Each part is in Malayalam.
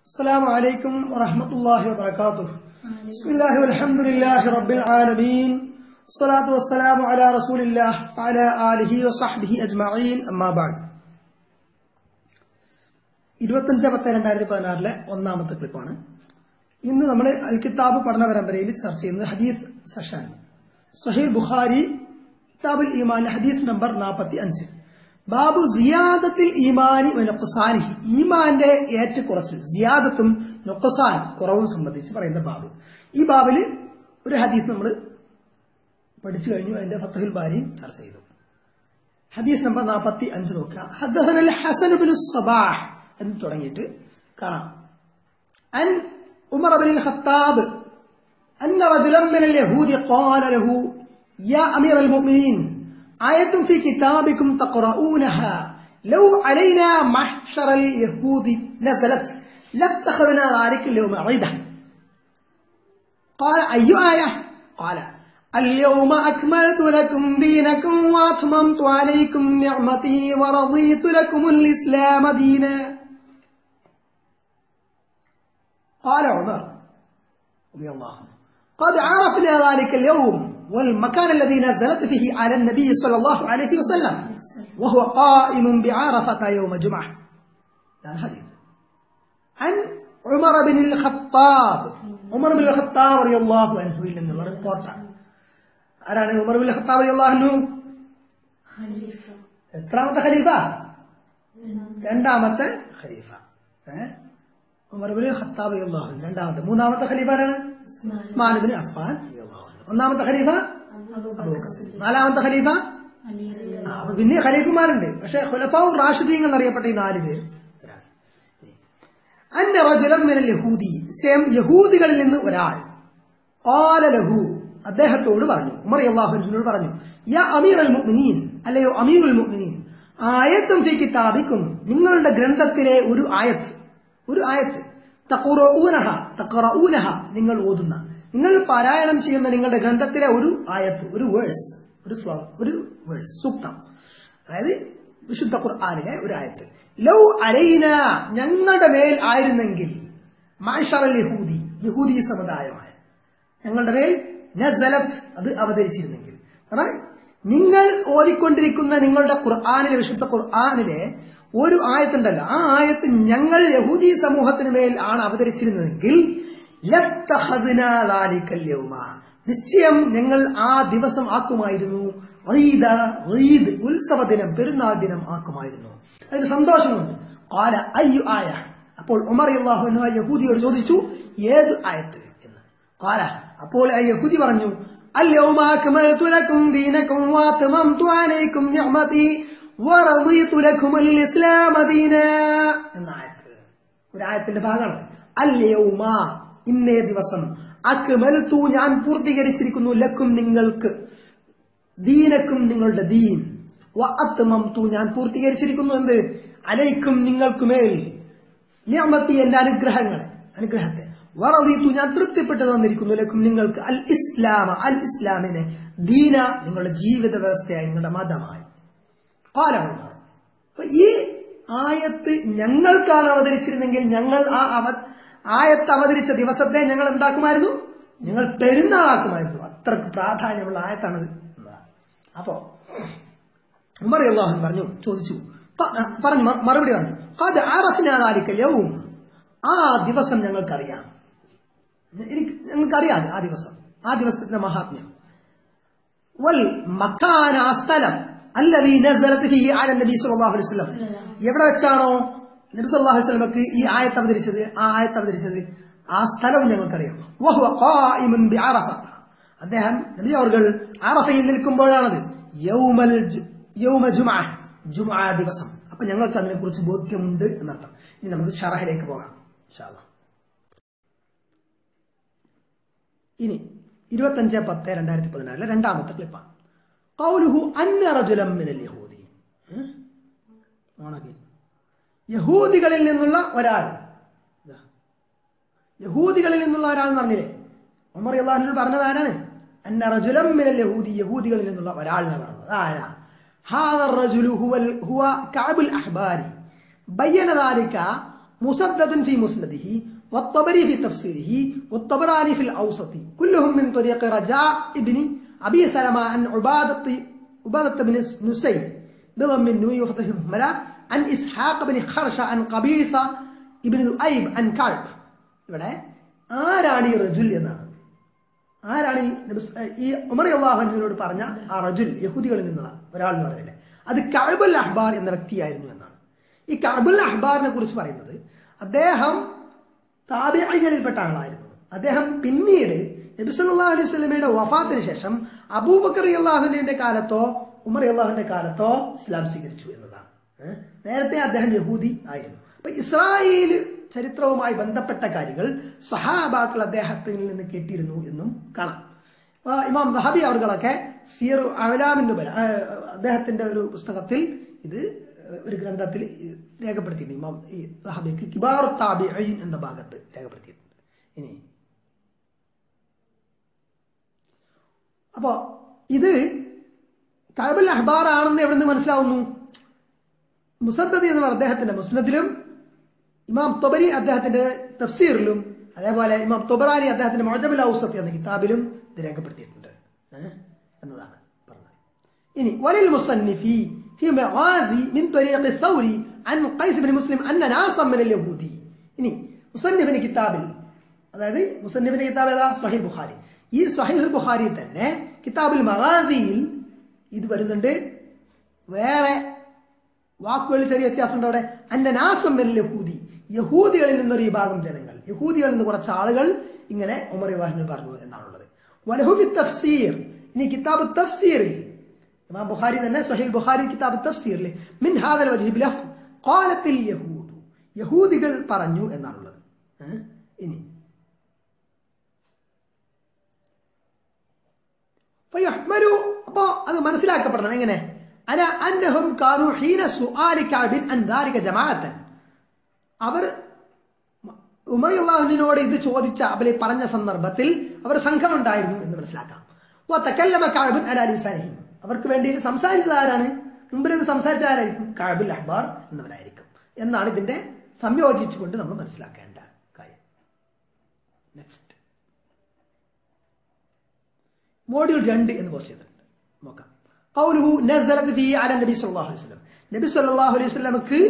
السلام عليكم ورحمة الله وبركاته بسم الله والحمد لله رب العالمين الصلاة والسلام على رسول الله وعلى آله وصحبه أجمعين أما بعد ഇരുപത്തഞ്ച് പത്ത് രണ്ടായിരത്തി പതിനാറിലെ ഒന്നാമത്തെ ക്ലിപ്പാണ് ഇന്ന് നമ്മൾ അൽ കിതാബ് പഠന പരമ്പരയിൽ ചർച്ച ചെയ്യുന്നത് ഹദീസ് സെഷൻ സഹീർ ബുഖാരി കിതാബുൽ ഈമാൻ ഹദീസ് നമ്പർ നാൽപ്പത്തി അഞ്ച് ബാബു സിയാദത്തിൽ ഈമാനി നൊക്കസാനി ഈമാന്റെ ഏറ്റക്കുറച്ചിൽ സിയാദത്തും നൊക്കസാൻ കുറവും സംബന്ധിച്ച് പറയുന്ന ബാബു ഈ ബാബില് ഒരു ഹദീസ് നമ്മൾ പഠിച്ചു കഴിഞ്ഞു അതിന്റെ ഫത്തഹുൽ ബാരി ചർച്ച ചെയ്തു ഹദീസ് നമ്പർ നാൽപ്പത്തി അഞ്ച് നോക്കുക ഹദ്ദസനൽ ഹസൻ ബിൻ സബാഹ് എന്ന് തുടങ്ങിയിട്ട് കാണാം അൻ ഉമർ ബിൻ الخطاب أن رجلا من اليهود قال له يا أمير المؤمنين آية في كتابكم تقرؤونها لو علينا محشر اليهود نزلت لاتخذنا ذلك اليوم عيدا قال أي آية قال اليوم أكملت لكم دينكم وأتممت عليكم نعمتي ورضيت لكم الإسلام دينا قال عمر رضي الله عنه قد عرفنا ذلك اليوم والمكان الذي نزلت فيه على النبي صلى الله عليه وسلم وهو قائم بعرفة يوم جمعة هذا الحديث عن عمر بن الخطاب عمر بن الخطاب رضي الله عنه إلا أنه ريبورتر ആരാണ് ഉമർ ബിൻ ഖത്താബ് അള്ളാഹു എത്രാമത്തെ ഖലീഫ രണ്ടാമത്തെ ഖലീഫ ഏഹ് ഉമർ ബിൻ ഖത്താബ് അള്ളാഹു രണ്ടാമത്തെ മൂന്നാമത്തെ ഖലീഫ ആരാണ് ഉസ്മാൻ ബിൻ അഫ്ഫാൻ റളിയല്ലാഹു അൻഹു. ഒന്നാമത്തെ ഖലീഫ അബൂബക്കർ നാലാമത്തെ ഖലീഫ ആ, അപ്പൊ പിന്നെ ഖലീഫുമാരുണ്ട് പക്ഷെ ഖുലഫാവും റാഷിദീൻ എന്നറിയപ്പെട്ട ഈ നാല് പേര് ഒരാൾ. അന്ന റജുലം മിനൽ യഹൂദി സെയിം യഹൂദികളിൽ നിന്ന് ഒരാൾ قال له അദ്ദേഹത്തോട് പറഞ്ഞു ഉമർ അള്ളാഹുനോട് പറഞ്ഞു യാ അമീർ അൽ മുഅ്മിനീൻ അല്ലയോ അമീറുൽ മുഅ്മിനീൻ ആയത്തും ഫീ കിതാബിക്കും നിങ്ങളുടെ ഗ്രന്ഥത്തിലെ ഒരു ആയത്ത് ഒരു ആയത്ത് തഖറഊനഹ തഖറഊനഹ നിങ്ങൾ ഓതുന്ന നിങ്ങൾ പാരായണം ചെയ്യുന്ന നിങ്ങളുടെ ഗ്രന്ഥത്തിലെ ഒരു ആയത്ത് ഒരു വേഴ്സ് ഒരു ശ്ലോകം ഒരു വേഴ്സ് സൂക്തം അതായത് വിശുദ്ധ ഖുർആനിലെ ഒരു ആയത്ത് ലൗ അലൈന ഞങ്ങളുടെ മേൽ ആയിരുന്നെങ്കിൽ മാഷറൽ യഹൂദി യഹൂദി സമുദായമായ ഞങ്ങളുടെ മേൽ നസലത്ത് അത് അവതരിച്ചിരുന്നെങ്കിൽ കാരണം നിങ്ങൾ ഓതിക്കൊണ്ടിരിക്കുന്ന നിങ്ങളുടെ ഖുർആാനിലെ വിശുദ്ധ ഖുർആാനിലെ ഒരു ആയത്തുണ്ടല്ലോ ആ ആയത്ത് ഞങ്ങൾ യഹൂദി സമൂഹത്തിന് മേൽ ആണ് അവതരിച്ചിരുന്നതെങ്കിൽ ലത്തഖദ്നാ ദാലിക്കൽ യൗമ. നിശ്ചയം ഞങ്ങൾ ആ ദിവസം ആക്കുമായിരുന്നു ഈദ, ഈദ് ഉത്സവ ദിനം പെരുന്നാൾ ദിനം ആക്കുമായിരുന്നു അതിന് സന്തോഷമുണ്ട് കാല അയ്യു ആയ അപ്പോൾ ഉമർ അള്ളാഹു യഹൂദിയോട് ചോദിച്ചു ഏത് ആയത്ത് എന്ന് കാല അപ്പോൾ ആ യഹൂദി പറഞ്ഞു اليوم أكملت لكم دينكم وأتممت عليكم نعمتي ورضيت لكم الإسلام دينا എന്ന ആയത്ത് ഒരു ആയത്തിന്റെ ഭാഗമാണ് അല്യൗമ ഇന്നേ ദിവസം അക്മൽത്തു ഞാൻ പൂർത്തീകരിച്ചിരിക്കുന്നു ലക്കും നിങ്ങൾക്ക് ദീനക്കും നിങ്ങളുടെ ദീൻ വഅത്മംതു ഞാൻ പൂർത്തീകരിച്ചിരിക്കുന്നു എന്ത് അലൈക്കും നിങ്ങൾക്കുമേൽ നിഅമത്തി എന്റെ അനുഗ്രഹങ്ങളെ അനുഗ്രഹത്തെ വറദീതു ഞാൻ തൃപ്തിപ്പെട്ടു തന്നിരിക്കുന്നു ലക്കും നിങ്ങൾക്ക് അൽ ഇസ്ലാമ അൽ ഇസ്ലാമിനെ ദീന നിങ്ങളുടെ ജീവിത വ്യവസ്ഥയായി നിങ്ങളുടെ മതമായി കാലാണ് അപ്പൊ ഈ ആയത്ത് ഞങ്ങൾക്കാണ് അവതരിച്ചിരുന്നെങ്കിൽ ഞങ്ങൾ ആ അവ ആയത്ത് അവതരിച്ച ദിവസത്തെ ഞങ്ങൾ എന്താക്കുമായിരുന്നു ഞങ്ങൾ പെരുന്നാളാക്കുമായിരുന്നു അത്രക്ക് പ്രാധാന്യമുള്ള ആയത്താണത് എന്നതാണ്. അപ്പോ ഉമർ അള്ളാഹു പറഞ്ഞു ചോദിച്ചു പ- പറഞ്ഞു മ- മറുപടി പറഞ്ഞു അത് ആറഫിനാലിക്കല്യവും ആ ദിവസം ഞങ്ങൾക്കറിയാം എനിക്ക് ഞങ്ങൾക്കറിയാം ആ ദിവസം ആ ദിവസത്തിന്റെ മഹാത്മ്യം വൽ മക്കാന ആ സ്ഥലം അല്ലതീ നസലത്ത് ഫീഹി അല നബി സല്ലല്ലാഹു അലൈഹി വസല്ലം എവിടെ വെച്ചാണോ നബി സല്ലല്ലാഹു അലൈഹി വസല്ലമക്ക് ഈ ആയത്ത് അവതരിച്ചത് ആ ആയത്ത് അവതരിച്ചത് ആ സ്ഥലവും ഞങ്ങൾക്കറിയാം വഹുവ ഖായിമുൻ ബിഅറഫ അദ്ദേഹം നബി അവർ അറഫയിൽ നിൽക്കുമ്പോഴാണത് യൗമൽ ജു- യൗമ ജുമഅ ജുമഅ ദിവസം അപ്പൊ ഞങ്ങൾക്ക് അതിനെക്കുറിച്ച് ബോധ്യമുണ്ട് എന്നർത്ഥം ഇനി നമുക്ക് ഷറഹിലേക്ക് പോകാം ഇൻഷാ അല്ലാഹ്. ഇനി ഇരുപത്തഞ്ച് പത്ത് രണ്ടായിരത്തി പതിനാലിലെ രണ്ടാമത്തെ ക്ലിപ്പാണ് കൗലുഹു അന്ന റജുലം മിനൽ യഹൂദി ഏ? ഓണാക്കി. യഹൂദികളിൽ നിന്നുള്ള ഒരാൾ ഇതാ. യഹൂദികളിൽ നിന്നുള്ള ഒരാൾ എന്ന് പറഞ്ഞില്ലേ ഉമർ അള്ളാഹിനോട് പറഞ്ഞത് ആരാണ് അന്ന റജുലം മിനൽ യഹൂദി യഹൂദികളിൽ നിന്നുള്ള ഒരാൾ എന്ന് പറഞ്ഞത് ആരാ هذا الرجل هو ال- هو كعب الأحبار بين ذلك مسدد في مسنده والطبري في تفسيره والطبراني في الأوسط كلهم من طريق رجاء ابن أبي سلمة عن عبادة عبادة بن نسي بضم النون وفتح المهملة عن إسحاق بن خرشة عن قبيصة ابن ذؤيب عن كعب ഇവിടെ ആരാണ് ഈ റജുൽ എന്നാണ് ആരാണ് ഈ നബി- ഈ ഉമർ അള്ളാഹുവിനോട് പറഞ്ഞ ആ റജുൽ യഹൂദികളിൽ നിന്നുള്ള ഒരാൾ എന്ന് പറയുന്നത് അത് കഅബുൽ അഹ്ബാർ എന്ന വ്യക്തിയായിരുന്നു എന്നാണ് ഈ കഅബുൽ അഹ്ബാറിനെ കുറിച്ച് പറയുന്നത് അദ്ദേഹം താബികളിൽപ്പെട്ട ആളായിരുന്നു അദ്ദേഹം പിന്നീട് നബി സല്ലല്ലാഹു അലൈഹി സ്വലമയുടെ വഫാത്തിന് ശേഷം അബൂബക്കർ അള്ളാഹുവിന്റെ കാലത്തോ ഉമർ അള്ളാഹുവിന്റെ കാലത്തോ ഇസ്ലാം സ്വീകരിച്ചു എന്നതാണ് ഏഹ്? നേരത്തെ അദ്ദേഹം യഹൂദി ആയിരുന്നു അപ്പൊ ഇസ്രായേൽ ചരിത്രവുമായി ബന്ധപ്പെട്ട കാര്യങ്ങൾ സഹാബാക്കൾ അദ്ദേഹത്തിൽ നിന്ന് കേട്ടിരുന്നു എന്നും കാണാം ആ, ഇമാം ദഹബി അവർകളൊക്കെ സിയർ അവലാമിന്റെ ബല ആ, അദ്ദേഹത്തിന്റെ ഒരു പുസ്തകത്തിൽ ഇത് ഒരു ഗ്രന്ഥത്തിൽ ഇത് രേഖപ്പെടുത്തിയിട്ടുണ്ട് ഇമാം ഈ ദഹബിക്ക് കിബാർ താബിഈൻ എന്ന ഭാഗത്ത് രേഖപ്പെടുത്തിയിട്ടുണ്ട് ഇനി അപ്പോ ഇത് കഅബുൽ അഹ്ബാർ ആണെന്ന് എവിടെ നിന്ന് മനസ്സിലാവുന്നു മുസദ്ദദി എന്ന് പറഞ്ഞ അദ്ദേഹത്തിന്റെ മുസ്നദിലും ഇമാം തൊബരി അദ്ദേഹത്തിന്റെ തഫ്സീറിലും അതേപോലെ ഇമാം തൊബറാനി അദ്ദേഹത്തിന്റെ മൊഴജബുൽ ഔസത്ത് എന്ന കിതാബിലും ഇത് രേഖപ്പെടുത്തിയിട്ടുണ്ട് ഏഹ്? എന്നതാണ് പറഞ്ഞത് ഇനി വലിൽ മുസന്നിഫി في مغازي من طريق الثوري عن قيس بن مسلم أن ناسا من اليهودي ഇനി മുസന്നിഫിന് കിതാബിൽ അതായത് മുസന്നിഫിന്റെ കിതാബ് ഏതാ സഹീൽ ബുഖാരി ഈ സഹീൽ ബുഖാരി തന്നെ കിതാബുൽ മഗാസിയിൽ ഇത് വരുന്നുണ്ട് വേറെ വാക്കുകളിൽ ചെറിയ വ്യത്യാസമുണ്ട് അവിടെ അന്ന നാസം വരിൽ യഹൂദി യഹൂദികളിൽ നിന്നൊരു വിഭാഗം ജനങ്ങൾ യഹൂദികളിൽ നിന്ന് കുറച്ച് ആളുകൾ ഇങ്ങനെ ഉമർ ഇബ്രാഹിമിന് പറഞ്ഞു എന്നാണുള്ളത് വലഹുബി തഫ്സീർ ഇനി കിതാബ് തഫ്സീറിൽ ഇമാം ബുഖാരി തന്നെ സഹീൽ ബുഖാരി കിതാബ് തഫ്സീറിൽ മിൻ ഹാദൽ വജ്ഹി ബിലഫ് ഖാലത്തിൽ യഹൂദു യഹൂദികൾ പറഞ്ഞു എന്നാണുള്ളത് ഏ? ഇനി ഫയഹ്മലു അപ്പോ അത് മനസ്സിലാക്കപ്പെടണം എങ്ങനെ അല അന്നഹും കാനു ഹീന സുആലി കഅബിൻ അൻ ദാരിക ജമാഅത്തൻ അവർ ഉമർ അള്ളാഹുവിനോട് ഇത് ചോദിച്ച അവരെ പറഞ്ഞ സന്ദർഭത്തിൽ അവർ സംഘമുണ്ടായിരുന്നു എന്ന് മനസ്സിലാക്കാം വതകല്ലമ കഅബുൻ അലാ ലിസാനിഹിം അവർക്ക് വേണ്ടിയിട്ട് സംസാരിച്ചത് ആരാണ് മുമ്പിൽ നിന്ന് സംസാരിച്ച ആരായിരിക്കും കഅബുൽ അഹ്ബാർ എന്നവരായിരിക്കും എന്നാണ് ഇതിന്റെ സംയോജിച്ചുകൊണ്ട് നമ്മൾ മനസ്സിലാക്കേണ്ട കാര്യം നെക്സ്റ്റ് മോഡ്യൂൾ രണ്ട് എന്ന് പോസ്റ്റ് ചെയ്തിട്ടുണ്ട് നോക്കാം ഖൗലുഹു നസലത് ഫീ അല നബി സല്ലല്ലാഹു അലൈഹി വസല്ലം നബി സല്ലല്ലാഹു അലൈഹി വസല്ലമക്ക്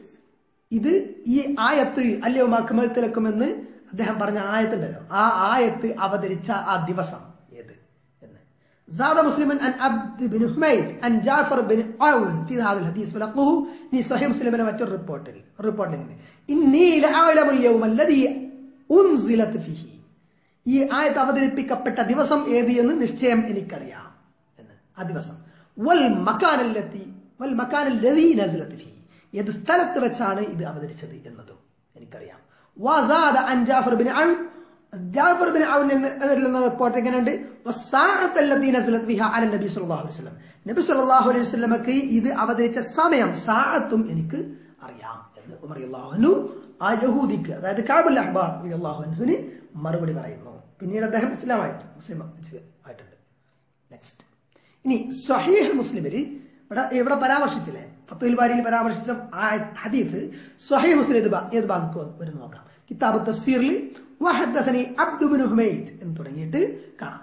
ഇത് ഈ ആയത്ത് അല്ലയോ മക്മൽത്തിലക്കും എന്ന് അദ്ദേഹം പറഞ്ഞ ആയത്തുണ്ടല്ലോ ആ ആയത്ത് അവതരിച്ച ആ ദിവസം ഏത് എന്ന് زاد مسلما عن عبد بن حميد عن جعفر بن عون في هذا الحديث ولقوه في صحيح مسلم لما مറ്റൊരു റിപ്പോർട്ടിൽ റിപ്പോർട്ടിൽ ഇന്നി ലഅലമു اليوم الذي انزلت فيه ഈ ആയത്ത് അവതരിപ്പിക്കപ്പെട്ട ദിവസം ഏത് എന്ന് നിശ്ചയം എനിക്കറിയാം എന്ന് ആ ദിവസം വൽ മക്കാനല്ലെത്തി വൽ മക്കാനല്ലതി നസലത്ത് ഫീ ഏത് സ്ഥലത്ത് വെച്ചാണ് ഇത് അവതരിച്ചത് എന്നതും എനിക്കറിയാം വസാദ അൻ Jafar bin Awn Jafar bin Awn എന്ന റിപ്പോർട്ട് എങ്ങനെയുണ്ട് വസ്സാഅത്തല്ലതി നസലത്ത് ഫീഹ അല നബി സല്ലല്ലാഹു അലൈഹി വസല്ലം നബി സല്ലല്ലാഹു അലൈഹി വസല്ലമക്ക് ഇത് അവതരിച്ച സമയം സാഅത്തും എനിക്ക് അറിയാം എന്ന് ഉമർ റളിയല്ലാഹു അൻഹു ആ യഹൂദിക്ക് അതായത് കാബുൽ അഹ്ബാർ റളിയല്ലാഹു അൻഹുവിന് മറുപടി പറയുന്നു പിന്നീട് അദ്ദേഹം ഇസ്ലാമായിട്ട് മുസ്ലിം ആയിട്ടുണ്ട് നെക്സ്റ്റ് ഇനി സ്വഹീഹ് മുസ്ലിമിൽ ഇവിടെ ഇവിടെ പരാമർശിച്ചില്ലേ ഫത്തുൽ ബാരിയിൽ പരാമർശിച്ച ആ ഹദീസ് സ്വഹീഹ് മുസ്ലിം ഏത് ഭാ- ഏത് ഭാഗത്ത് വരും നോക്കാം കിതാബ് തഫ്സീറിൽ വഹദ്ദസനി അബ്ദു ബിൻ ഹുമൈദ് എന്ന് തുടങ്ങിയിട്ട് കാണാം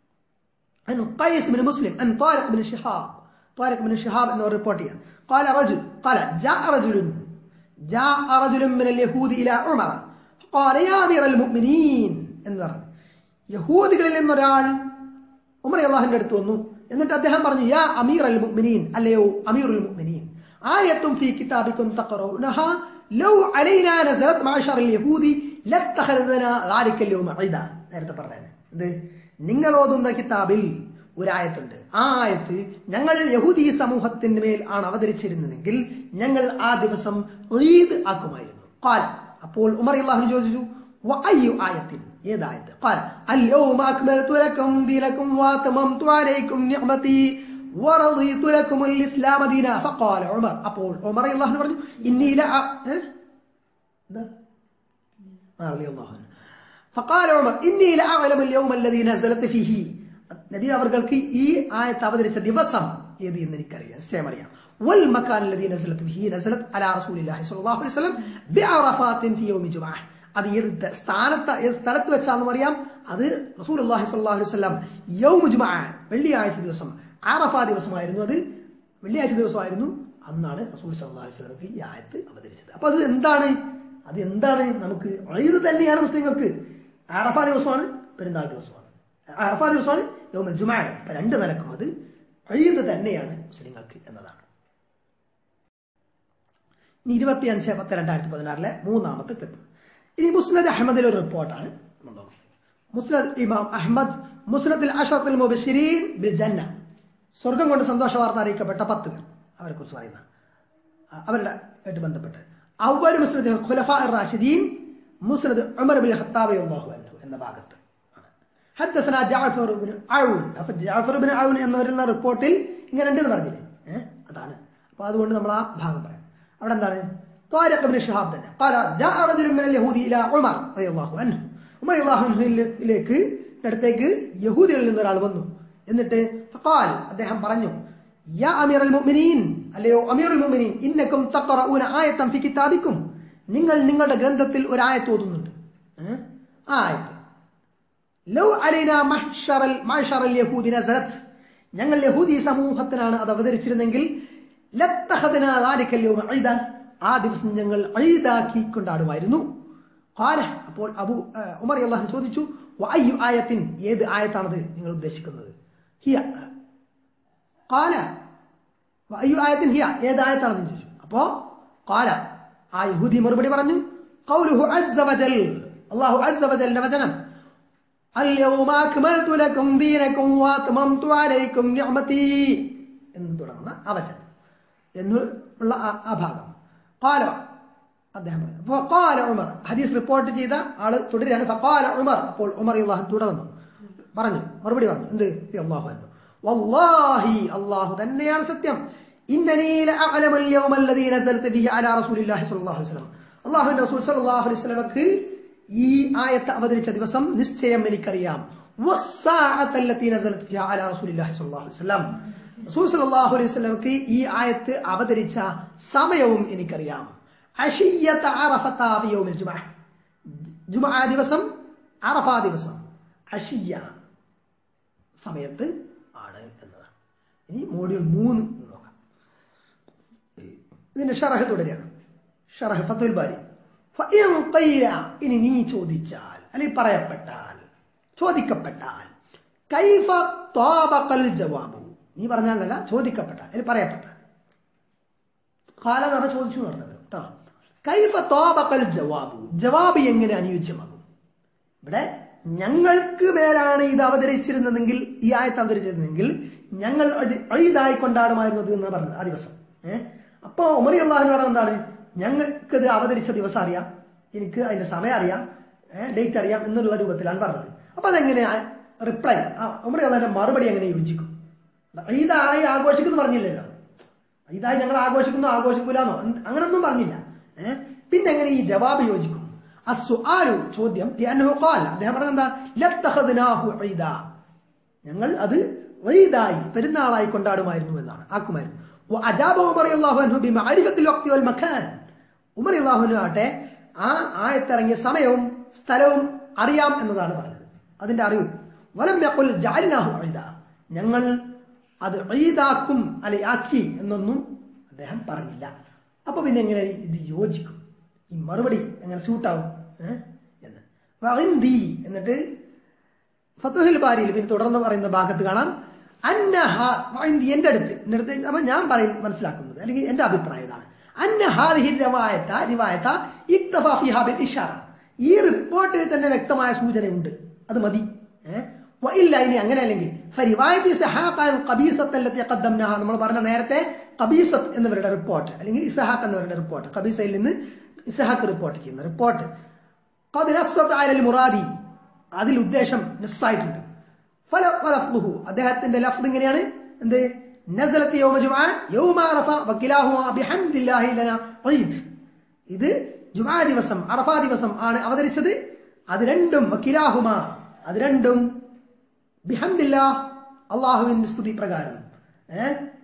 عن قيس بن مسلم عن طارق بن شهاب طارق بن شهاب انه ريبورتيا قال رجل قال جاء رجل جاء رجل من اليهود الى عمر قال يا امير المؤمنين എന്ന് പറഞ്ഞു യഹൂദികളിൽ നിന്നൊരാൾ ഉമർ അള്ളാഹിന്റെ അടുത്ത് വന്നു എന്നിട്ട് അദ്ദേഹം പറഞ്ഞു യാ അമീർ അൽ മുഅ്മിനീൻ അല്ലയോ അമീറുൽ മുഅ്മിനീൻ ആയത്തും ഫീ കിതാബിക്കും തഖറൂനഹ ലൗ അലൈനാ നസലത് മഅശറ അൽ യഹൂദി ലത്തഖറദന ذلك اليوم عيدا നേരത്തെ പറഞ്ഞത് ഇത് നിങ്ങൾ ഓതുന്ന കിതാബിൽ ഒരായത്തുണ്ട് ആ ആയത്ത് ഞങ്ങൾ യഹൂദി സമൂഹത്തിന്റെ മേൽ ആണ് അവതരിച്ചിരുന്നതെങ്കിൽ ഞങ്ങൾ ആ ദിവസം ഈദ് ആക്കുമായിരുന്നു قال അപ്പോൾ ഉമർ അള്ളാഹു ചോദിച്ചു وأي آية ഏത് ആയത്ത് قال اليوم أكملت لكم دينكم وأتممت عليكم نعمتي ورضيت لكم الإسلام دينا فقال عمر അപ്പോൾ ഉമർ അള്ളാഹു പറഞ്ഞു إني لا ഏ? എന്താ ആ, رضي الله عنه فقال عمر إني لأعلم اليوم الذي نزلت فيه നബി അവർക്ക് ഈ ആയത്ത് അവതരിച്ച ദിവസം ഏത് എന്ന് എനിക്കറിയാം നിശ്ചയം അറിയാം والمكان الذي نزلت به نزلت على رسول الله صلى الله عليه وسلم بعرفات في يوم جمعة അത് ഏത് ത- സ്ഥാനത്ത് ഏത് സ്ഥലത്ത് വെച്ചാണെന്ന് അറിയാം അത് റസൂൽ അള്ളാഹി സ്വല്ലാഹു അലൈഹി വസ്ലാം യൗമ ജുമ വെള്ളിയാഴ്ച ദിവസം ആറഫ ദിവസമായിരുന്നു അത് വെള്ളിയാഴ്ച ദിവസമായിരുന്നു അന്നാണ് റസൂൽ സല്ലാഹു അലൈഹി സ്വലമക്ക് ഈ ആയത്ത് അവതരിച്ചത് അപ്പൊ അത് എന്താണ് അത് എന്താണ് നമുക്ക് ഇത് തന്നെയാണ് മുസ്ലിങ്ങൾക്ക് ആറഫ ദിവസമാണ് പെരുന്നാൾ ദിവസമാണ് അറഫ ദിവസമാണ് യൗമൽ ജുമാ അപ്പൊ രണ്ട് നിലക്കും അത് അഴിയത് തന്നെയാണ് മുസ്ലിങ്ങൾക്ക് എന്നതാണ് ഇനി ഇരുപത്തി അഞ്ച് പത്ത് രണ്ടായിരത്തി പതിനാറിലെ മൂന്നാമത്തെ ക്ലിപ്പ് ഇനി മുസ്നദ് അഹമ്മദിലെ ഒരു റിപ്പോർട്ടാണ് നമ്മൾ നോക്കുന്നത് മുസ്നദ് ഇമാം അഹമ്മദ് മുസ്നദിൽ അഷറത്തുൽ മുബഷിരീൻ ബിൽ ജന്ന സ്വർഗം കൊണ്ട് സന്തോഷ വാർത്ത അറിയിക്കപ്പെട്ട പത്ത് പേർ അവരെ കുറിച്ച് പറയുന്ന ആ, അവരുടെ ആയിട്ട് ബന്ധപ്പെട്ട് അവര് മുസ്നദ് ഖുലഫ റാഷിദീൻ മുസ്നദ് ഉമർ ബിൻ ഖത്താബ് അല്ലാഹു അൻഹു എന്ന ഭാഗത്ത് ആണ് ഹദ്ദസന ജാഫർ ബിൻ ഔൻ അപ്പൊ ജാഫർ ബിൻ ഔൻ എന്ന് വരുന്ന റിപ്പോർട്ടിൽ ഇങ്ങനെ ഉണ്ടെന്ന് പറഞ്ഞില്ലേ ഏഹ് അതാണ് അപ്പൊ അതുകൊണ്ട് നമ്മൾ ആ ഭാഗം പറയാം അവിടെ എന്താണ് طارق بن شهاب തന്നെ قال جاء رجل من اليهود الى عمر رضي الله عنه ഉമർ അള്ളാഹു ലേക്ക് അടുത്തേക്ക് യഹൂദികളിൽ നിന്ന് ഒരാൾ വന്നു എന്നിട്ട് فقال അദ്ദേഹം പറഞ്ഞു യാ അമീർ മുഅ്മിനീൻ അല്ലയോ അമീറുൽ മുഅ്മിനീൻ ഇന്നക്കും തഖറഊന ആയത്തൻ ഫി കിതാബിക്കും നിങ്ങൾ നിങ്ങളുടെ ഗ്രന്ഥത്തിൽ ഒരു ആയത്ത് ഓതുന്നുണ്ട് ഏഹ്? ആ ആയത്ത് ലൗ അലൈന മഹ്ഷറൽ മഹ്ഷറൽ യഹൂദി നസറത്ത് ഞങ്ങൾ യഹൂദി സമൂഹത്തിനാണ് അത് അവതരിച്ചിരുന്നെങ്കിൽ ലത്തഖദ്നാ ദാലിക അൽയൗമ ഈദാൻ ആ ദിവസം ഞങ്ങൾ ഈദാക്കി കൊണ്ടാടുമായിരുന്നു ഖാല അപ്പോൾ അബു ആ, ഉമർ അള്ളാഹു ചോദിച്ചു വഅയ്യു ആയത്തിൻ ഏത് ആയത്താണത് നിങ്ങൾ ഉദ്ദേശിക്കുന്നത് ഹിയ ഖാല വഅയ്യു ആയത്തിൻ ഹിയ ഏത് ആയത്താണെന്ന് ചോദിച്ചു അപ്പോ ഖാല ആ യഹൂദി മറുപടി പറഞ്ഞു ഖൗലുഹു അസ്സ വജൽ അല്ലാഹു അസ്സ വജലിന്റെ വചനം اليوم أكملت لكم دينكم وأتممت عليكم نعمتي എന്ന് തുടങ്ങുന്ന ആ വചനം എന്നുള്ള ആ- ആ ഭാഗം قال അദ്ദേഹം പറഞ്ഞു അപ്പോൾ قال ഉമർ ഹദീസ് റിപ്പോർട്ട് ചെയ്ത ആള് തുടരുകയാണ് فقال ഉമർ അപ്പോൾ ഉമർ അള്ളാഹു തുടർന്നു പറഞ്ഞു മറുപടി പറഞ്ഞു എന്ത് അള്ളാഹു അന്നു വല്ലാഹി അള്ളാഹു തന്നെയാണ് സത്യം ഇന്നനീ ലഅഅലമു اليوم الذي نزلت به على رسول الله صلى الله عليه وسلم അള്ളാഹുവിന്റെ റസൂൽ സല്ലല്ലാഹു അലൈഹി വസല്ലമക്ക് ഈ ആയത്ത് അവതരിച്ച ദിവസം നിശ്ചയം എനിക്കറിയാം വസ്സാഅത്ത അല്ലത്തി നസലത് ഫിഹാ അലാ റസൂലില്ലാഹി സ്വല്ലല്ലാഹു അലൈഹി വസല്ലം റസൂൽ സല്ലല്ലാഹു അലൈഹി വസല്ലമക്ക് ഈ ആയത്ത് അവതരിച്ച സമയവും എനിക്കറിയാം അഷിയ്യത അറഫത ഫി യൗമിൽ ജുമഅ ജുമഅ ദിവസം അറഫ ദിവസം അഷിയ സമയത്ത് ആണ് എന്നതാണ് ഇനി മോഡ്യൂൾ മൂന്ന് എന്ന് നോക്കാം ഇതിന്റെ ഷറഹ് തുടരുകയാണ് ഷറഹ് ഫത്തുൽ ബാരി ഫഇൻ ഖീല ഇനി നീ ചോദിച്ചാൽ അല്ലെങ്കിൽ പറയപ്പെട്ടാൽ ചോദിക്കപ്പെട്ടാൽ കൈഫ ത്വാബഖൽ ജവാബു നീ പറഞ്ഞാലല്ല ചോദിക്കപ്പെട്ടാൽ അല്ലെങ്കിൽ പറയപ്പെട്ടാൽ കാല എന്ന് പറഞ്ഞാൽ ചോദിച്ചു എന്ന് പറഞ്ഞത് കേട്ടോ കൈഫ ത്വാബഖൽ ജവാബു ജവാബ് എങ്ങനെ അനുയോജ്യമാകും ഇവിടെ ഞങ്ങൾക്ക് മേലാണ് ഇത് അവതരിച്ചിരുന്നതെങ്കിൽ ഈ ആയത്ത് അവതരിച്ചിരുന്നെങ്കിൽ ഞങ്ങൾ അത് ഈദായി കൊണ്ടാടുമായിരുന്നത് എന്ന് പറഞ്ഞത് ആ ദിവസം ഏഹ് അപ്പൊ ഉമറി അള്ളാഹു പറഞ്ഞത് എന്താണ് ഞങ്ങൾക്ക് ഇത് അവതരിച്ച ദിവസം അറിയാം എനിക്ക് അതിന്റെ സമയം അറിയാം ഡേറ്റ് അറിയാം എന്നുള്ള രൂപത്തിലാണ് പറഞ്ഞത് അപ്പൊ അതെങ്ങനെ റിപ്ലൈ ഉമറി അള്ളാഹിന്റെ മറുപടി എങ്ങനെ യോജിക്കും ഈദായി ആഘോഷിക്കുന്നു പറഞ്ഞില്ലല്ലോ ഇതായി ഞങ്ങൾ ആഘോഷിക്കുന്നു ആഘോഷിക്കൂലെന്നോ അങ്ങനൊന്നും പറഞ്ഞില്ല ഏഹ് പിന്നെ എങ്ങനെ ഈ ജവാബ് യോജിക്കും അസ്സുആലു ചോദ്യം ലിഅന്നഹു ഖാല അദ്ദേഹം പറഞ്ഞെന്താ ലത്തഖദ്നാഹു ഈദാ ഞങ്ങൾ അത് ഈദായി പെരുന്നാളായി കൊണ്ടാടുമായിരുന്നു എന്നാണ് ആക്കുമായിരുന്നു വഅജാബ ഉമർ റളിയല്ലാഹു അൻഹു ബിമഅരിഫത്തിൽ വഖ്തി വൽ മക്കാൻ ഉമർ റളിയല്ലാഹു അൻഹു ആട്ടെ ആ ആയത്തിറങ്ങിയ സമയവും സ്ഥലവും അറിയാം എന്നതാണ് പറഞ്ഞത് അതിന്റെ അറിവ് വലം യഖുൽ ജഅൽനാഹു ഈദാ ഞങ്ങൾ അത് ഈദാക്കും അല്ലെ ആക്കി എന്നൊന്നും അദ്ദേഹം പറഞ്ഞില്ല അപ്പൊ പിന്നെ എങ്ങനെ ഇത് യോജിക്കും ഈ മറുപടി എങ്ങനെ സൂട്ടാവും ഏഹ് എന്ന് വഇന്ദി എന്നിട്ട് ഫത്തുഹിൽ ബാരിയിൽ പിന്നെ തുടർന്ന് പറയുന്ന ഭാഗത്ത് കാണാം അന്നഹ വഇന്ദി എന്റെ അടുത്ത് എന്റെ അടുത്ത് എന്ന് പറഞ്ഞാൽ ഞാൻ പറയും മനസ്സിലാക്കുന്നത് അല്ലെങ്കിൽ എന്റെ അഭിപ്രായം ഇതാണ് അന്ന ഹാദിഹി റിവായത്ത റിവായത്ത ഇക്തഫ ഫിഹാ ബിൽ ഇഷാറ ഈ റിപ്പോർട്ടിൽ തന്നെ വ്യക്തമായ സൂചനയുണ്ട് അത് മതി ഏഹ് വഇല്ല ഇനി അങ്ങനെ അല്ലെങ്കിൽ ഫരിവായത്തി സഹാഖാൻ ഖബീസത്ത് അല്ലത്തി ഖദ്ദംനഹ നമ്മൾ പറഞ്ഞ നേരത്തെ ഖബീസത്ത് എന്നവരുടെ റിപ്പോർട്ട് അല്ലെങ്കിൽ ഇസഹാഖ് എന്നവരുടെ റിപ്പോർട്ട് ഖബീസയിൽ നിന്ന് ഇസഹാഖ് റിപ്പോർട്ട് ചെയ്യുന്ന റിപ്പോർട്ട് ഖദ് നസ്സത്ത് അലൽ മുറാദി അതിൽ ഉദ്ദേശം നസ്സായിട്ടുണ്ട് ഫല ഫലഫ്ലുഹു അദ്ദേഹത്തിന്റെ ലഫ്ദ് ഇങ്ങനെയാണ് എന്ത് നസലത്ത് യൗമ ജുമഅ യൗമ അറഫ വകിലാഹുമ ബിഹംദില്ലാഹി ലനാ ഈദ് ഇത് ജുമഅ ദിവസം അറഫ ദിവസം ആണ് അവതരിച്ചത് അത് രണ്ടും വകിലാഹുമ അത് രണ്ടും ബിഹംദില്ല അള്ളാഹുവിന്റെ സ്തുതി പ്രകാരം ഏഹ്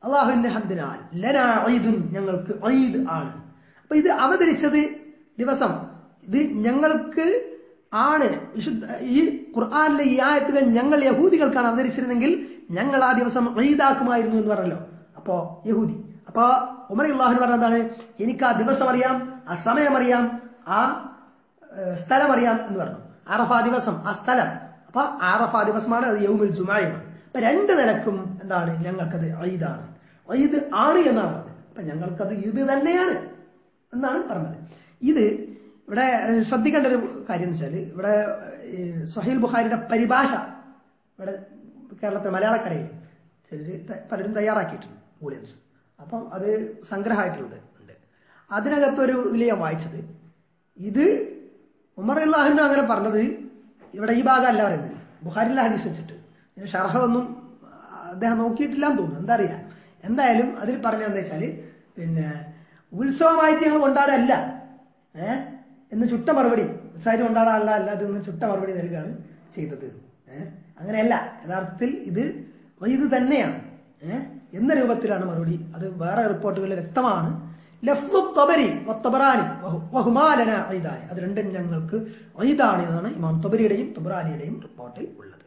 അള്ളാഹുവിന്റെ ഹംദിനാൽ ലനാ ഈദുൻ ഞങ്ങൾക്ക് ഈദ് ആണ് അപ്പൊ ഇത് അവതരിച്ചത് ദിവസം ഇത് ഞങ്ങൾക്ക് ആണ് വിശുദ്ധ ഈ ഖുർആാനിലെ ഈ ആയത്തുകൾ ഞങ്ങൾ യഹൂദികൾക്കാണ് അവതരിച്ചിരുന്നെങ്കിൽ ഞങ്ങൾ ആ ദിവസം ഈദാക്കുമായിരുന്നു എന്ന് പറഞ്ഞല്ലോ അപ്പോ യഹൂദി അപ്പൊ ഉമർ അള്ളാഹു പറഞ്ഞതാണ് എനിക്ക് ആ ദിവസം അറിയാം ആ സമയം അറിയാം ആ ഏഹ്, സ്ഥലം അറിയാം എന്ന് പറഞ്ഞു അറഫ ദിവസം ആ സ്ഥലം അപ്പൊ അറഫ ദിവസമാണ് അത് യൗമുൽ ജുമായുമാണ് അപ്പൊ രണ്ട് നിലക്കും എന്താണ് ഞങ്ങൾക്കത് ഈദാണ് ഈദ് ആണ് എന്നാണ് പറഞ്ഞത് അപ്പൊ ഞങ്ങൾക്കത് ഈദ് തന്നെയാണ് എന്നാണ് പറഞ്ഞത് ഇത് ഇവിടെ ഏഹ്, ശ്രദ്ധിക്കേണ്ട ഒരു കാര്യം എന്ന് വെച്ചാൽ ഇവിടെ ഏഹ്, സഹീൽ ബുഖാരിയുടെ പരിഭാഷ ഇവിടെ കേരളത്തിലെ മലയാളക്കരയിൽ ചിലർ ത- പലരും തയ്യാറാക്കിയിട്ടുണ്ട് മൂല്യൻസ് അപ്പം അത് സംഗ്രഹമായിട്ടുള്ളത് ഉണ്ട് അതിനകത്തൊരു ഇതിൽ ഞാൻ വായിച്ചത് ഇത് ഉമർ അള്ളാഹുവിന് അങ്ങനെ പറഞ്ഞത് ഇവിടെ ഈ ഭാഗമല്ല പറയുന്നത് ബുഹാരിലെ ഹദീസ് വെച്ചിട്ട് ഇതിന് ഷർഹ ഒന്നും അദ്ദേഹം നോക്കിയിട്ടില്ല എന്ന് തോന്നുന്നു എന്താ അറിയില്ല എന്തായാലും അതിൽ പറഞ്ഞതെന്താ വെച്ചാല് പിന്നെ ഉത്സവമായിട്ട് ഞങ്ങൾ കൊണ്ടാടല്ല ഏഹ് എന്ന് ചുട്ട മറുപടി ഉത്സവമായിട്ട് കൊണ്ടാടാനല്ല അല്ല അത് എന്ന് ചുട്ട മറുപടി നൽകുകയാണ് ചെയ്തത് ഏഹ് അങ്ങനെയല്ല യഥാർത്ഥത്തിൽ ഇത് ഇത് തന്നെയാണ് ഏഹ് എന്ന രൂപത്തിലാണ് മറുപടി അത് വേറെ റിപ്പോർട്ടുകളിൽ വ്യക്തമാണ് ലഫ്ലു ത്വബരി വത്തബറാനി വഹു- വഹുമാലന ഐദാനി അത് രണ്ടും ഞങ്ങൾക്ക് ഐദാണ് എന്നാണ് ഇമാം തൊബരിയുടെയും തൊബറാനിയുടെയും റിപ്പോർട്ടിൽ ഉള്ളത്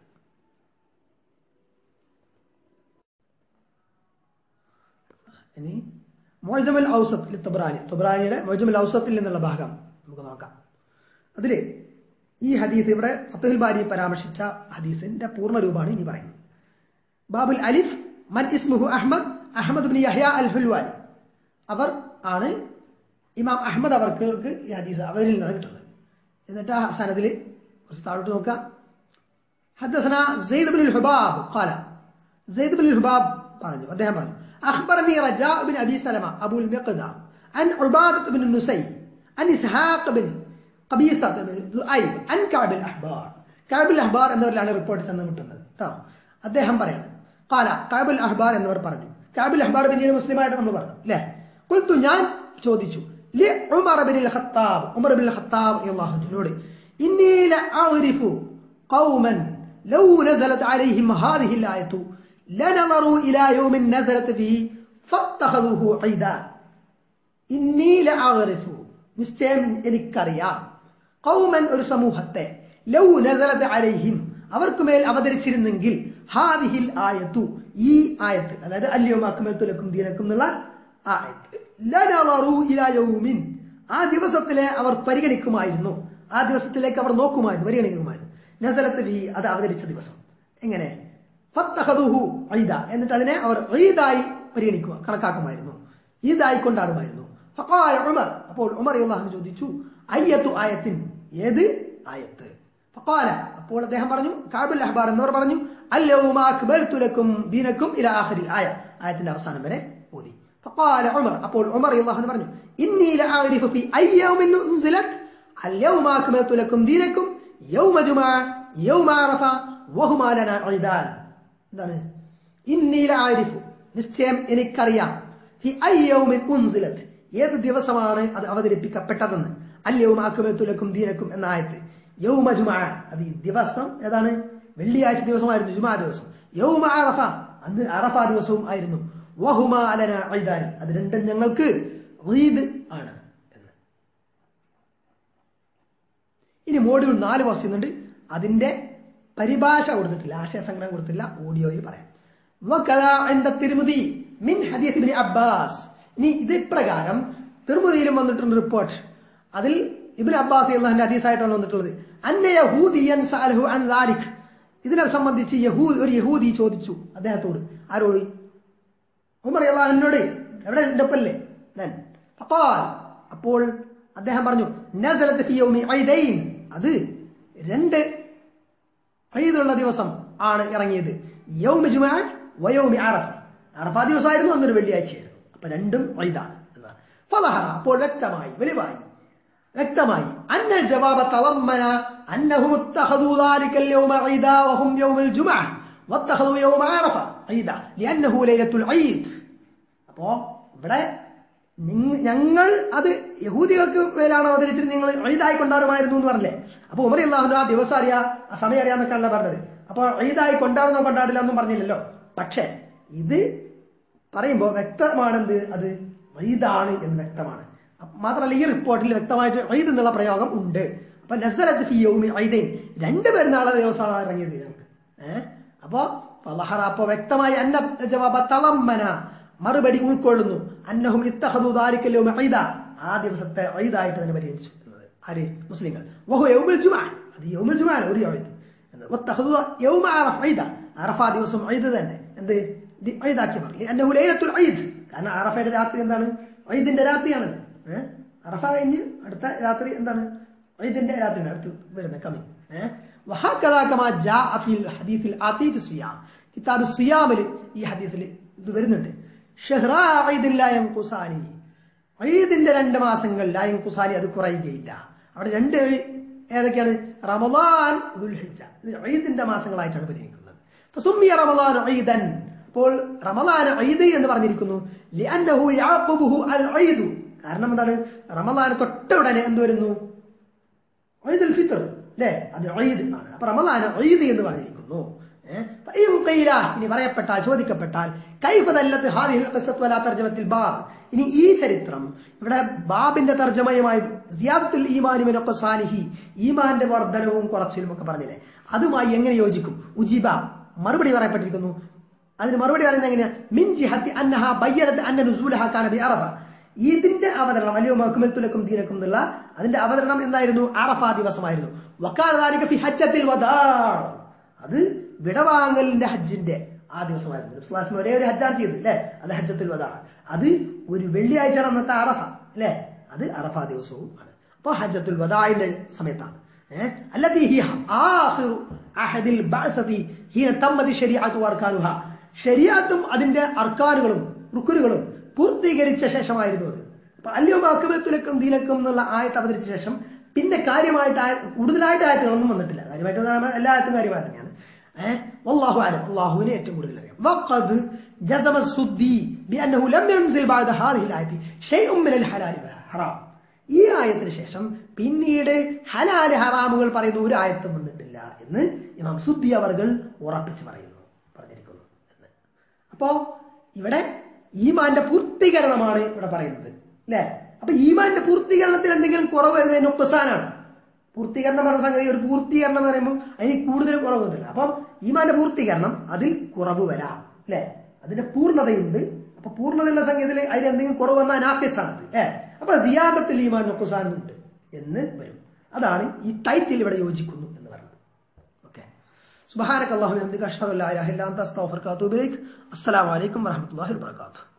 ഇനി മൊയ്ജമൽ ഔസത്ത് തൊബറാനി തൊബറാനിയുടെ മൊയ്ജമൽ ഔസത്തിൽ നിന്നുള്ള ഭാഗം നമുക്ക് നോക്കാം അതില് ഈ ഹദീസ് ഇവിടെ ഫത്തുൽ ബാരി പരാമർശിച്ച ഹദീസിന്റെ പൂർണ്ണ രൂപമാണ് ഇനി പറയുന്നത് ബാബുൽ അലിഫ് മൻ ഇസ്മുഹു Ahmad Ahmad bin Yahya al Hulwani അവർ ആണ് ഇമാം അഹമ്മദ് അവർക്ക് ഈ ഹദീസ് അവരിൽ നിന്ന് കിട്ടുന്നത് എന്നിട്ട് ആ സനദിൽ കുറച്ച് താഴോട്ട് നോക്കാം حدثنا زيد بن الحباب قال زيد بن الحباب പറഞ്ഞു അദ്ദേഹം പറഞ്ഞു أخبرني رجاء بن أبي سلمة أبو المقدام عن عبادة بن النسي عن إسحاق بن قبيصة بن ذؤيب عن كعب الأحبار كعب الأحبار എന്നവരിലാണ് റിപ്പോർട്ട് ചെന്ന് കിട്ടുന്നത് കേട്ടോ അദ്ദേഹം പറയാണ് قال كعب الأحبار എന്നവർ പറഞ്ഞു كعب الأحبار പിന്നീട് മുസ്ലിമായിട്ട് നമ്മൾ പറഞ്ഞു അല്ലേ قلت ഞാൻ ചോദിച്ചു ലി Umar bin Khattab Umar bin Khattab റളിയല്ലാഹു അൻഹുവിനോട് ഇന്നി ലഅറിഫു قوما لو نزلت عليهم هذه الآية لنظروا إلى يوم نزلت فيه فاتخذوه عيدا إني لأعرف നിശ്ചയം എനിക്കറിയാം കൗമൻ ഒരു സമൂഹത്തെ ലൗ നസലത് അലൈഹിം അവർക്ക് മേൽ അവതരിച്ചിരുന്നെങ്കിൽ ഹാദിഹിൽ ആയത്തു ഈ ആയത്ത് അതായത് അല്യോമാക്കുമേത്തുലക്കും ദീനക്കും എന്നുള്ള ആയത്ത് ലനളറു ഇലാ യൗമിൻ ആ ദിവസത്തിലെ അവർ പരിഗണിക്കുമായിരുന്നു ആ ദിവസത്തിലേക്ക് അവർ നോക്കുമായിരുന്നു പരിഗണിക്കുമായിരുന്നു നസലത്ത് ഫീ അത് അവതരിച്ച ദിവസം എങ്ങനെ ഫത്തഹദുഹു ഈദ എന്നിട്ട് അതിനെ അവർ ഈദായി പരിഗണിക്കുക കണക്കാക്കുമായിരുന്നു ഈദായി കൊണ്ടാടുമായിരുന്നു ഫഖാല ഉമർ അപ്പോൾ ഉമർ അള്ളാഹു ചോദിച്ചു അയ്യത്തു ആയത്തിൻ ഏത് ആയത്ത് ഫഖാല അപ്പോൾ അദ്ദേഹം പറഞ്ഞു കാബുൽ അഹ്ബാർ എന്നവർ പറഞ്ഞു അല്ലൗമ അക്ബൽതു ലക്കും ദീനക്കും ഇല ആഖിരി ആയ ആയത്തിന്റെ അവസാനം വരെ ഓതി ഫഖാല ഉമർ അപ്പോൾ ഉമർ അള്ളാഹു പറഞ്ഞു ഇന്നി ലഅരിഫു ഫി അയ്യൗമിൻ ഉൻസിലത് اليوم أكملت لكم دينكم يوم جمعة يوم عرفة وهما لنا عيدان എന്താണ് ഇന്നീല ആരിഫു നിശ്ചയം എനിക്കറിയാം ഫി അയ്യൗമിൻ ഉൻസിലത്ത് ഏത് ദിവസമാണ് അത് അവതരിപ്പിക്കപ്പെട്ടതെന്ന് അല്യവും ആക്കുമത്തുലക്കും ദീനക്കും എന്ന ആയത്ത് യൗമ ജുമാ അത് ഈ ദിവസം ഏതാണ് വെള്ളിയാഴ്ച ദിവസമായിരുന്നു ജുമാ ദിവസം യൗമ അറഫ അന്ന് അറഫ ദിവസവും ആയിരുന്നു വഹുമ അലന ഐദാനി അത് രണ്ടും ഞങ്ങൾക്ക് ഈദ് ആണ് എന്ന് ഇനി മോഡ്യൂൾ നാല് പറയുന്നുണ്ട് അതിന്റെ പരിഭാഷ കൊടുത്തിട്ടില്ല ആശയസംഗ്രഹം കൊടുത്തില്ല ഓഡിയോയിൽ പറയാം വകദാ ഇൻദ തിരുമുതി മിൻ ഹദീസ് ഇബ്നു അബ്ബാസ് ഇനി ഇത് പ്രകാരം തിരുമുതിയിലും വന്നിട്ടുണ്ട് റിപ്പോർട്ട് അതിൽ ഇബ്നു അബ്ബാസ് അള്ളാഹിന്റെ ഹദീസായിട്ടാണ് വന്നിട്ടുള്ളത് അന്ന യഹൂദിയൻ സഅലഹു അൻ ദാലിക് ഇതിനെ സംബന്ധിച്ച് യഹൂദ് ഒരു യഹൂദി ചോദിച്ചു അദ്ദേഹത്തോട് ആരോട് ഉമർ അള്ളാഹിനോട് എവിടെ എൻ്റെ ഒപ്പല്ലേ ഞാൻ ഫഖാൽ അപ്പോൾ അദ്ദേഹം പറഞ്ഞു നസലത്ത് ഫി യൗമി ഐദൈൻ അത് രണ്ട് ഈദുള്ള ദിവസം ആണ് ഇറങ്ങിയത് യൗമി ജുമാ വയൗമി അറഫ അറഫ ദിവസമായിരുന്നു അന്നൊരു വെള്ളിയാഴ്ചയായിരുന്നു അപ്പൊ രണ്ടും ഈദാണ് എന്നാണ് ഫലഹറ അപ്പോൾ വ്യക്തമായി വെളിവായി വ്യക്തമായി അന്ന ജവാബ തളമ്മന അന്നഹും اتخذوا ذلك اليوم عيدا وهم يوم الجمعة واتخذوا يوم عرفة عيدا لأنه ليلة العيد അപ്പോ ഇവിടെ നിങ്ങ- ഞങ്ങൾ അത് യഹൂദികൾക്ക് മേലാണ് അവതരിച്ചിട്ട് നിങ്ങൾ ഈദായി കൊണ്ടാടുമായിരുന്നു എന്ന് പറഞ്ഞില്ലേ അപ്പൊ ഉമർ അള്ളാഹുന്റെ ആ ദിവസം അറിയാം ആ സമയം അറിയാന്നൊക്കെയാണല്ലോ പറഞ്ഞത് അപ്പൊ ഈദായി കൊണ്ടാടുന്നോ കൊണ്ടാടില്ല എന്നും പറഞ്ഞില്ലല്ലോ പക്ഷേ ഇത് പറയുമ്പോൾ വ്യക്തമാണെന്ത് അത് വൈദാണ് എന്ന് വ്യക്തമാണ് അപ്പ- മാത്രമല്ല ഈ റിപ്പോർട്ടിൽ വ്യക്തമായിട്ട് വൈദ് എന്നുള്ള പ്രയോഗം ഉണ്ട് അപ്പൊ നസലത്ത് ഫി യൗമി ഐദൈൻ രണ്ട് പെരുന്നാളെ ദിവസമാണ് ഇറങ്ങിയത് ഞങ്ങൾക്ക് ഏഹ് അപ്പോ ഫലഹറ അപ്പോ വ്യക്തമായി അന്ന ജവാബ തളമ്മന മറുപടി ഉൾക്കൊള്ളുന്നു അന്നഹും ഇത്തഹദു ദാരിക്കൽ യൗമ ഐദ ആ ദിവസത്തെ ഐദായിട്ട് തന്നെ പരിഗണിച്ചു എന്നത് ആര് മുസ്ലിങ്ങൾ വഹു യൗമുൽ ജുമാ അത് യൗമുൽ ജുമാ ഒരു ഐദ് എന്നത് വത്തഖദു യൗമ അറഫ ഐദ അറഫ ദിവസം ഐദ് തന്നെ എന്ത് ദി ഐദാക്കി പറഞ്ഞു അന്നഹു ലൈലത്തുൽ ഐദ് കാരണം അറഫയുടെ രാത്രി എന്താണ് ഐദിന്റെ രാത്രിയാണ് ഏഹ് അറഫ കഴിഞ്ഞ് അടുത്ത രാത്രി എന്താണ് ഐദിന്റെ രാത്രിയാണ് അടുത്ത് വരുന്ന കമി ഏഹ് وهكذا كما جاء في الحديث الآتي في الصيام കിതാബ് സിയാമിൽ ഈ ഹദീസിൽ ഇത് വരുന്നുണ്ട് ഷെഹ്റാ ഐദിൻ ലാ യൻഖുസാനി ഈദിന്റെ രണ്ട് മാസങ്ങൾ ലാ യൻഖുസാനി അത് കുറയുകയില്ല അവിടെ രണ്ട് ഏതൊക്കെയാണ് റമദാൻ ദുൽഹിജ്ജ ഇത് ഈദിന്റെ മാസങ്ങളായിട്ടാണ് പരിഗണിക്കുന്നത് ഫസുമ്മിയ റമദാൻ ഈദൻ അപ്പോൾ റമദാൻ ഈദ് എന്ന് പറഞ്ഞിരിക്കുന്നു ലിഅന്നഹു യഅഖബുഹു അൽ ഈദ് കാരണം എന്താണ് റമദാൻ തൊട്ട ഉടനെ എന്ത് വരുന്നു ഈദുൽ ഫിത്ർ അല്ലേ അത് ഈദ് ആണ് അപ്പൊ റമദാൻ ഈദ് എന്ന് പറഞ്ഞിരിക്കുന്നു ഏഹ്? ഫഇൻ ഖീല, ഇനി പറയപ്പെട്ടാൽ ചോദിക്കപ്പെട്ടാൽ കൈഫ ദല്ലത്ത് ഹാദിഹിൽ ഖിസ്സത്ത് വലാ തർജമത്തിൽ ബാബ് ഇനി ഈ ചരിത്രം ഇവിടെ ബാബിന്റെ തർജ്ജമയുമായി സിയാദത്തുൽ ഈമാനി മിന ഖസാനിഹി ഈമാന്റെ വർധനവും കുറച്ചിലും ഒക്കെ പറഞ്ഞില്ലേ അതുമായി എങ്ങനെ യോജിക്കും ഉജിബ മറുപടി പറയപ്പെട്ടിരിക്കുന്നു അതിന് മറുപടി പറയുന്നത് എങ്ങനെയാ മിൻ ജിഹത്തി അന്നഹ ബയ്യനത്ത് അന്ന നുസൂലഹ കാന ബി അറഫ ഇതിന്റെ അവതരണം വലിയ മക്കുമൽത്തുലക്കും ദീനക്കും എന്നുള്ള അതിന്റെ അവതരണം എന്തായിരുന്നു അറഫ ദിവസമായിരുന്നു വക്കാലാലിക ഫി ഹജ്ജത്തിൽ വദാ അത് വിടവാങ്ങലിന്റെ ഹജ്ജിന്റെ ആ ദിവസമായിരുന്നു നബി സ്വല്ലല്ലാഹു അലൈഹി വസല്ലം ഒരേ ഒരു ഹജ്ജാണ് ചെയ്തത് അല്ലേ അത് ഹജ്ജത്തിൽ വദാ അത് ഒരു വെള്ളിയാഴ്ചയാണ് അന്നത്തെ അറഫ അല്ലേ അത് അറഫ ദിവസവും ആണ് അപ്പൊ ഹജ്ജത്തുൽ വദാഇന്റെ സമയത്താണ് ഏഹ് അല്ലത്തി ഹി ആഖിറു അഹദിൽ ബഅസതി ഹിയ തമ്മതി ശരീഅത്തു വർക്കാനുഹ ശരീഅത്തും അതിന്റെ അർക്കാനുകളും റുക്കുനുകളും പൂർത്തീകരിച്ച ശേഷമായിരുന്നു അത് അപ്പൊ അല്ലയോ അക്ബത്തുലക്കും ദീനക്കും എന്നുള്ള ആയത്ത് അവതരിച്ച ശേഷം പിന്നെ കാര്യമായിട്ട് ആയ- കൂടുതലായിട്ട് ആയത്തുകളൊന്നും വന്നിട്ടില്ല കാര്യമായിട്ട് നമ്മൾ എല്ലാ ആയത്തും കാര്യമായി തന്നെയാണ് ഏഹ് വല്ലാഹു അലം അള്ളാഹുവിനെ ഏറ്റവും കൂടുതൽ അറിയാം വഖദ് ജസമ സുദ്ദി ബിഅന്നഹു ലം യൻസിൽ ബഅദ ഹാദിഹി الآية شيء من الحلال والحرام ഈ ആയത്തിന് ശേഷം പിന്നീട് ഹലാല് ഹറാമുകൾ പറയുന്ന ഒരു ആയത്തും വന്നിട്ടില്ല എന്ന് ഇമാം സുദ്ദി അവർകൾ ഉറപ്പിച്ച് പറയുന്നു പറഞ്ഞിരിക്കുന്നു എന്ന് അപ്പോ ഇവിടെ ഈമാന്റെ പൂർത്തീകരണമാണ് ഇവിടെ പറയുന്നത് അല്ലെ അപ്പൊ ഈമാന്റെ പൂർത്തീകരണത്തിൽ എന്തെങ്കിലും കുറവ് വരുന്നത് നൊക്കസാനാണ് പൂർത്തീകരണം പറഞ്ഞ സംഗതി ഒരു പൂർത്തീകരണം എന്ന് പറയുമ്പോൾ അതിന് കൂടുതൽ കുറവൊന്നുമില്ല അപ്പം ഈമാന്റെ പൂർത്തീകരണം അതിൽ കുറവ് വരാം അല്ലെ അതിന്റെ പൂർണ്ണതയുണ്ട് അപ്പൊ പൂർണ്ണതയുള്ള സംഗീതത്തിൽ അതിന് എന്തെങ്കിലും കുറവ് വന്നാൽ നാത്യസാണ് ഏ അപ്പൊ സിയാദത്തിൽ ഈമാൻ നൊക്കുസാനുണ്ട് എന്ന് വരും അതാണ് ഈ ടൈറ്റിൽ ഇവിടെ യോജിക്കുന്നു എന്ന് പറയുന്നത് ഓക്കെ സുബഹാനക്ക് അള്ളാഹു അഷ്ഹദു അല്ലാ ഇലാഹ ഇല്ലാ അൻത അസ്തഗ്ഫിറുക വഅതൂബു ഇലൈക് അസ്സലാമു അലൈക്കും വറഹ്മത്തുള്ളാഹി വബറകാതുഹു